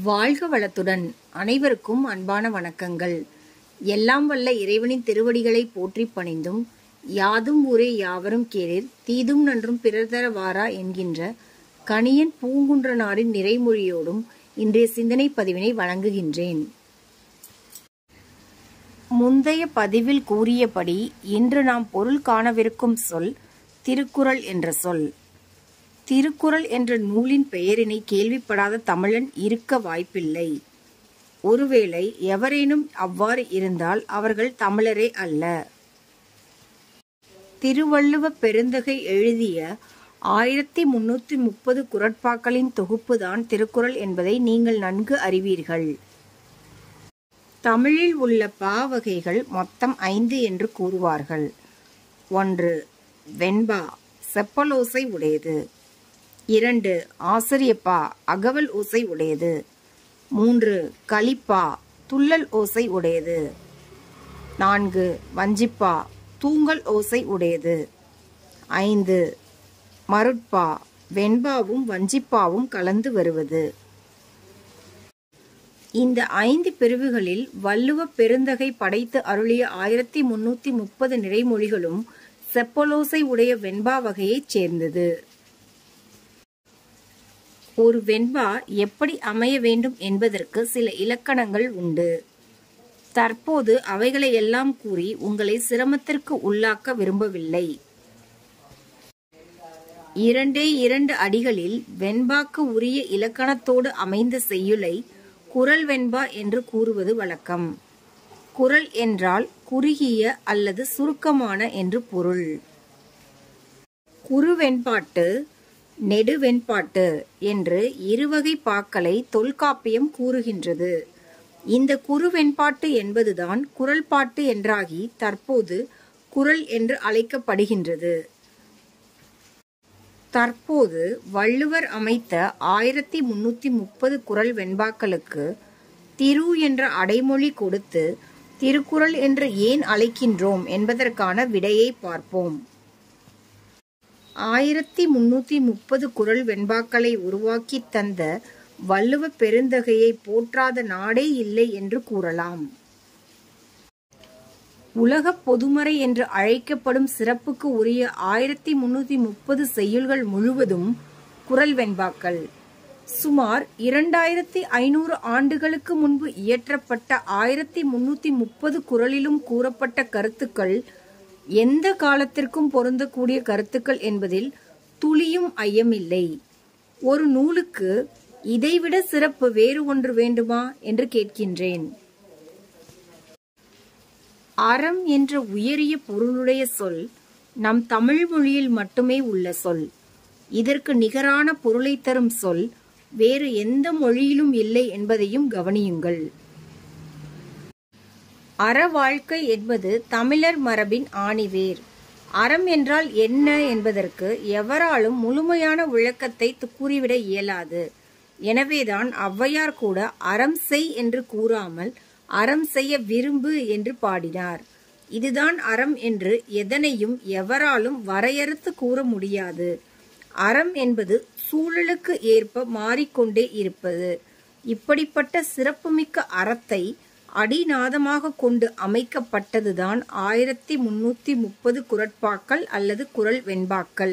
வாழ்க வளத்துடன் அனைவருக்கும் அன்பான வணக்கங்கள் எல்லாம் வல்ல இறைவனின் திருவடிகளை போற்றிப் பணிந்தும் யாதும் ஊரே யாவரும் கேளிர் தீதும் நன்றும் பிறர் தர வாரா என்கின்ற கணியன் பூங்குன்றனாரின் நிறைமொழியோடும் இன்றைய சிந்தனை பதிவினை வழங்குகின்றேன் முந்தைய பதிவில் கூறியபடி இன்று நாம் பொருள் காணவிருக்கும் சொல் திருக்குறள் என்ற சொல் திருக்குறள் என்ற நூலின் பெயரினை கேள்விப்படாத தமிழன் இருக்க வாய்ப்பில்லை ஒருவேளை எவரேனும் அவ்வாறு இருந்தால் அவர்கள் தமிழரே அல்ல திருவள்ளுவ பெருந்தகை எழுதிய ஆயிரத்தி முன்னூத்தி முப்பது குரட்பாக்களின் தொகுப்புதான் திருக்குறள் என்பதை நீங்கள் நன்கு அறிவீர்கள் தமிழில் உள்ள பா வகைகள் மொத்தம் ஐந்து என்று கூறுவார்கள் ஒன்று வெண்பா செப்பலோசை உடையது இரண்டு ஆசிரியப்பா அகவல் ஓசை உடையது மூன்று கலிப்பா துள்ளல் ஓசை உடையது நான்கு வஞ்சிப்பா தூங்கல் ஓசை உடையது ஐந்து மருட்பா வெண்பாவும் வஞ்சிப்பாவும் கலந்து வருவது இந்த ஐந்து பிரிவுகளில் வள்ளுவ பெருந்தகை படைத்து அருளிய ஆயிரத்தி முன்னூத்தி முப்பது நிறைமொழிகளும் செப்பலோசை உடைய வெண்பா வகையைச் சேர்ந்தது ஒரு வெண்பா எப்படி அமைய வேண்டும் என்பதற்கு சில இலக்கணங்கள் உண்டு தற்போது அவைகளை எல்லாம் கூறி உங்களை சிரமத்திற்கு உள்ளாக்க விரும்பவில்லை இரண்டே இரண்டு அடிகளில் வெண்பாக்கு உரிய இலக்கணத்தோடு அமைந்த செய்யுளை குரல் வெண்பா என்று கூறுவது வழக்கம் குரல் என்றால் குறுகிய அல்லது சுருக்கமான என்று பொருள் குறுவெண்பாட்டு நெடுவெண்பாட்டு என்று இருவகை பாக்களை தொல்காப்பியம் கூறுகின்றது இந்த குறுவெண்பாட்டு என்பதுதான் குரல் பாட்டு என்றாகி தற்போது குரல் என்று அழைக்கப்படுகின்றது தற்போது வள்ளுவர் அமைத்த ஆயிரத்தி முன்னூத்தி முப்பது குரல் வெண்பாக்களுக்கு திரு என்ற அடைமொழி கொடுத்து திருக்குறள் என்று ஏன் அழைக்கின்றோம் என்பதற்கான விடையை பார்ப்போம் ஆயிரத்தி முன்னூத்தி முப்பது குரல் வெண்பாக்களை உருவாக்கி தந்த வள்ளுவ பெருந்தகையை போற்றாத நாடே இல்லை என்று கூறலாம் உலக பொதுமறை என்று அழைக்கப்படும் சிறப்புக்கு உரிய ஆயிரத்தி முன்னூத்தி முப்பது செய்யுள்கள் முழுவதும் குரல் வெண்பாக்கள் சுமார் இரண்டாயிரத்தி ஐநூறு ஆண்டுகளுக்கு முன்பு இயற்றப்பட்ட ஆயிரத்தி முன்னூத்தி முப்பது குரலிலும் கூறப்பட்ட கருத்துக்கள் எந்த காலத்திற்கும் பொருந்தக்கூடிய கருத்துக்கள் என்பதில் துளியும் ஐயமில்லை ஒரு நூலுக்கு இதைவிட சிறப்பு வேறு ஒன்று வேண்டுமா என்று கேட்கின்றேன் அறம் என்ற உயரிய பொருளுடைய சொல் நம் தமிழ் மொழியில் மட்டுமே உள்ள சொல் இதற்கு நிகரான பொருளை தரும் சொல் வேறு எந்த மொழியிலும் இல்லை என்பதையும் கவனியுங்கள் அற வாழ்க்கை என்பது தமிழர் மரபின் ஆணிவேர் அறம் என்றால் என்ன என்பதற்கு எவராலும் முழுமையான விளக்கத்தை கூறிவிட இயலாது எனவேதான் ஔவையார் கூட அறம் செய் என்று கூறாமல் அறம் செய்ய விரும்பு என்று பாடினார் இதுதான் அறம் என்று எதனையும் எவராலும் வரையறுத்து கூற முடியாது அறம் என்பது சூழலுக்கு ஏற்ப மாறிக்கொண்டே இருப்பது இப்படிப்பட்ட சிறப்புமிக்க அறத்தை அடிநாதமாக கொண்டு அமைக்கப்பட்டதுதான் ஆயிரத்தி முன்னூத்தி முப்பது குரட்பாக்கள் அல்லது குரல் வெண்பாக்கள்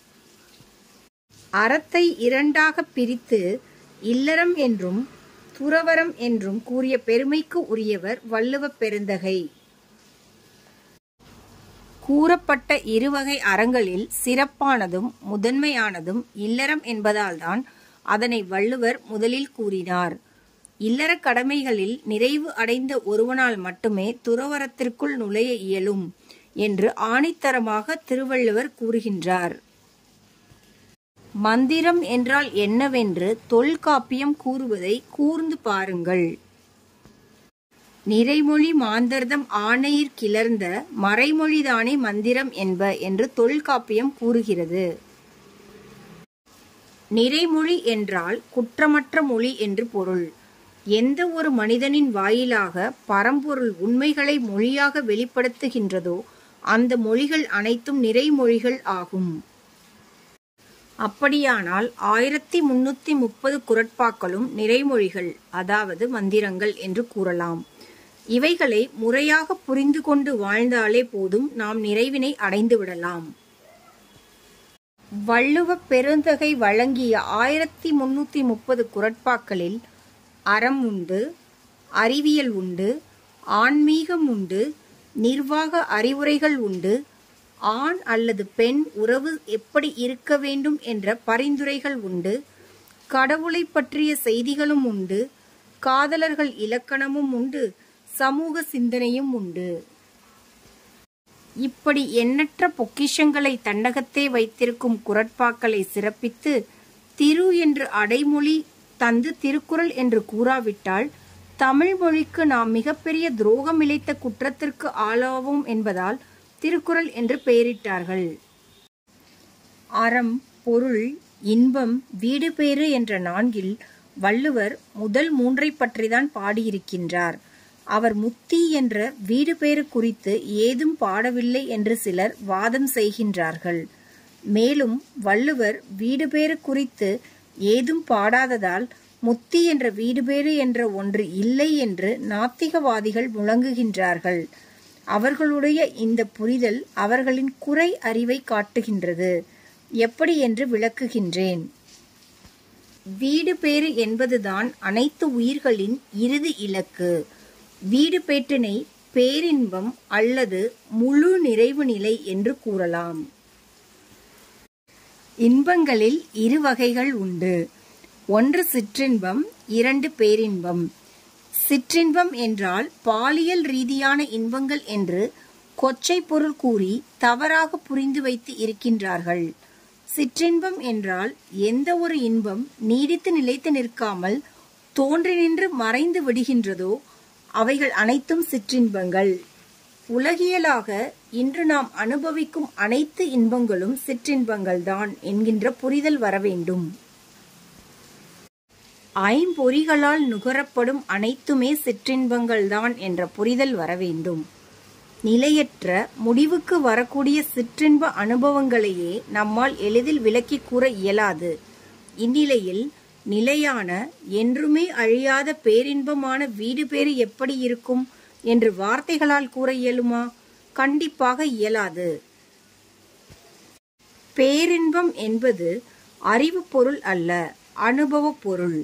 அறத்தை இரண்டாக பிரித்து இல்லறம் என்றும் துறவரம் என்றும் கூறிய பெருமைக்கு உரியவர் வள்ளுவ பெருந்தகை கூறப்பட்ட இருவகை அறங்களில் சிறப்பானதும் முதன்மையானதும் இல்லறம் என்பதால்தான் அதனை வள்ளுவர் முதலில் கூறினார் இல்லற கடமைகளில் நிறைவு அடைந்த ஒருவனால் மட்டுமே துறவரத்திற்குள் நுழைய இயலும் என்று ஆணித்தரமாக திருவள்ளுவர் கூறுகின்றார் மந்திரம் என்றால் என்னவென்று தொல்காப்பியம் கூறுவதை கூர்ந்து பாருங்கள் நிறைமொழி மாந்தர்தம் ஆணையிற் கிளர்ந்த மறைமொழிதானே மந்திரம் என்ப என்று தொல்காப்பியம் கூறுகிறது நிறைமொழி என்றால் குற்றமற்ற மொழி என்று பொருள் எந்த ஒரு மனிதனின் வாயிலாக பரம்பொருள் உண்மைகளை மொழியாக வெளிப்படுத்துகின்றதோ அந்த மொழிகள் அனைத்தும் நிறைமொழிகள் ஆகும் அப்படியானால் ஆயிரத்தி முன்னூத்தி முப்பது குரட்பாக்களும் நிறைமொழிகள் அதாவது மந்திரங்கள் என்று கூறலாம் இவைகளை முறையாக புரிந்து கொண்டு வாழ்ந்தாலே போதும் நாம் நிறைவினை அடைந்து விடலாம் வள்ளுவப் பெருந்தகை வழங்கிய ஆயிரத்தி முன்னூத்தி முப்பது குரட்பாக்களில் அறம் உண்டு அறிவியல் உண்டு ஆன்மீகம் உண்டு நிர்வாக அறிவுரைகள் உண்டு ஆண் அல்லது பெண் உறவு எப்படி இருக்க வேண்டும் என்ற பரிந்துரைகள் உண்டு கடவுளை பற்றிய செய்திகளும் உண்டு காதலர்கள் இலக்கணமும் உண்டு சமூக சிந்தனையும் உண்டு இப்படி எண்ணற்ற பொக்கிஷங்களை தன்னகத்தே வைத்திருக்கும் குரட்பாக்களை சிறப்பித்து திரு என்று அடைமொழி தந்து திருக்குறள் என்று கூறாவிட்டால் தமிழ் மொழிக்கு நாம் மிகப்பெரிய துரோகம் இழைத்த குற்றத்திற்கு ஆளாவோம் என்பதால் திருக்குறள் என்று பெயரிட்டார்கள் அறம் பொருள் இன்பம் வீடு பேறு என்ற நான்கில் வள்ளுவர் முதல் மூன்றை பற்றிதான் பாடியிருக்கின்றார் அவர் முத்தி என்ற வீடு பேறு குறித்து ஏதும் பாடவில்லை என்று சிலர் வாதம் செய்கின்றார்கள் மேலும் வள்ளுவர் வீடு பேறு குறித்து ஏதும் பாடாததால் முத்தி என்ற வீடு பேறு என்ற ஒன்று இல்லை என்று நாத்திகவாதிகள் முழங்குகின்றார்கள் அவர்களுடைய இந்த புரிதல் அவர்களின் குறை அறிவை காட்டுகின்றது எப்படி என்று விளக்குகின்றேன் வீடு பேறு என்பதுதான் அனைத்து உயிர்களின் இறுதி இலக்கு வீடு பேற்றினை பேரின்பம் அல்லது முழு நிறைவு நிலை என்று கூறலாம் இன்பங்களில் இரு வகைகள் உண்டு ஒன்று சிற்றின்பம் இரண்டு பேரின்பம் சிற்றின்பம் என்றால் பாலியல் ரீதியான இன்பங்கள் என்று கொச்சை பொருள் கூறி தவறாக புரிந்து வைத்து இருக்கின்றார்கள் சிற்றின்பம் என்றால் எந்த ஒரு இன்பம் நீடித்து நிலைத்து நிற்காமல் தோன்றி நின்று மறைந்து விடுகின்றதோ அவைகள் அனைத்தும் சிற்றின்பங்கள் உலகியலாக இன்று நாம் அனுபவிக்கும் அனைத்து இன்பங்களும் சிற்றின்பங்கள்தான் என்கின்ற புரிதல் வர வேண்டும் ஐம்பொறிகளால் நுகரப்படும் அனைத்துமே சிற்றின்பங்கள்தான் என்ற புரிதல் வர வேண்டும் நிலையற்ற முடிவுக்கு வரக்கூடிய சிற்றின்ப அனுபவங்களையே நம்மால் எளிதில் விளக்கி கூற இயலாது இந்நிலையில் நிலையான என்றுமே அழியாத பேரின்பமான வீடு பேறு எப்படி இருக்கும் என்று வார்த்தைகளால் கூற இயலுமா கண்டிப்பாக இயலாது பேரின்பம் என்பது அறிவு பொருள் அல்ல அனுபவ பொருள்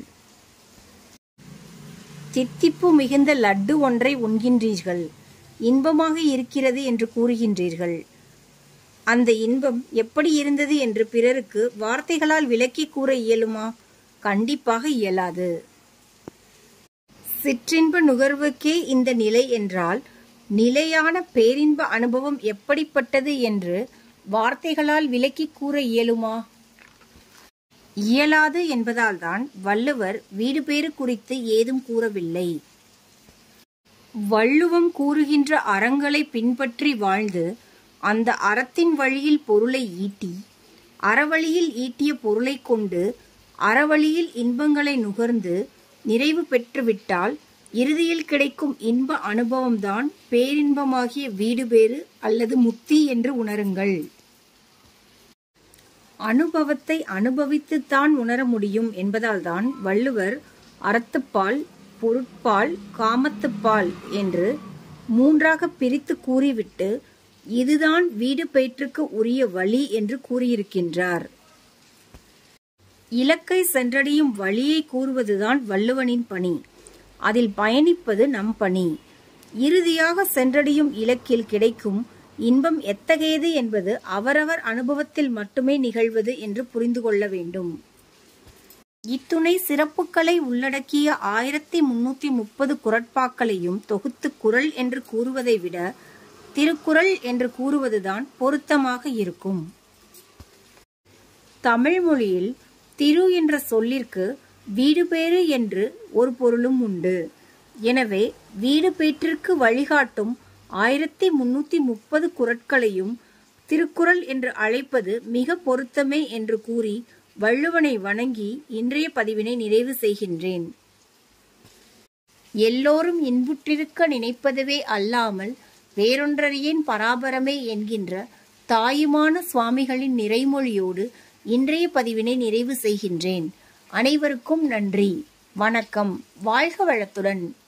தித்திப்பு மிகுந்த லட்டு ஒன்றை உண்கின்றீர்கள் இன்பமாக இருக்கிறது என்று கூறுகின்றீர்கள் அந்த இன்பம் எப்படி இருந்தது என்று பிறருக்கு வார்த்தைகளால் விளக்கி கூற இயலுமா கண்டிப்பாக இயலாது சிற்றின்ப நுகர்வுக்கே இந்த நிலை என்றால் நிலையான பேரின்ப அனுபவம் எப்படிப்பட்டது என்று வார்த்தைகளால் விளக்கி கூற இயலுமா இயலாது என்பதால்தான் வள்ளுவர் வீடு பேறு குறித்து ஏதும் கூறவில்லை வள்ளுவம் கூறுகின்ற அறங்களை பின்பற்றி வாழ்ந்து அந்த அறத்தின் வழியில் பொருளை ஈட்டி அறவழியில் ஈட்டிய பொருளை கொண்டு அறவழியில் இன்பங்களை நுகர்ந்து நிறைவு பெற்றுவிட்டால் இறுதியில் கிடைக்கும் இன்ப அனுபவம்தான் பேரின்பமாகிய வீடு பேறு அல்லது முத்தி என்று உணருங்கள் அனுபவத்தை அனுபவித்துத்தான் உணர முடியும் என்பதால்தான் வள்ளுவர் அறத்துப்பால் பொருட்பால் காமத்துப்பால் என்று மூன்றாக பிரித்து கூறிவிட்டு இதுதான் வீடு பெயற்றுக்கு உரிய வழி என்று கூறியிருக்கின்றார் இலக்கை சென்றடையும் வழியை கூறுவதுதான் வள்ளுவனின் பணி அதில் பயணிப்பது நம் பணி இறுதியாக சென்றடையும் இலக்கில் கிடைக்கும் இன்பம் எத்தகையது என்பது அவரவர் அனுபவத்தில் மட்டுமே நிகழ்வது என்று புரிந்து கொள்ள வேண்டும் இத்துணை சிறப்புகளை உள்ளடக்கிய ஆயிரத்தி முன்னூத்தி முப்பது குரட்பாக்களையும் தொகுத்து குரல் என்று கூறுவதை விட திருக்குறள் என்று கூறுவதுதான் பொருத்தமாக இருக்கும் தமிழ் மொழியில் திரு என்ற சொல்லிற்கு வீடு பேறு என்று ஒரு பொருளும் உண்டு எனவே வீடு பேற்றிற்கு வழிகாட்டும் ஆயிரத்தி முன்னூத்தி முப்பது குரட்களையும் திருக்குறள் என்று அழைப்பது மிக பொருத்தமே என்று கூறி வள்ளுவனை வணங்கி இன்றைய பதிவினை நிறைவு செய்கின்றேன் எல்லோரும் இன்புற்றிருக்க நினைப்பதுவே அல்லாமல் வேறொன்றறியேன் பராபரமே என்கின்ற தாயுமான சுவாமிகளின் நிறைமொழியோடு இன்றைய பதிவினை நிறைவு செய்கின்றேன் அனைவருக்கும் நன்றி வணக்கம் வாழ்க வளத்துடன்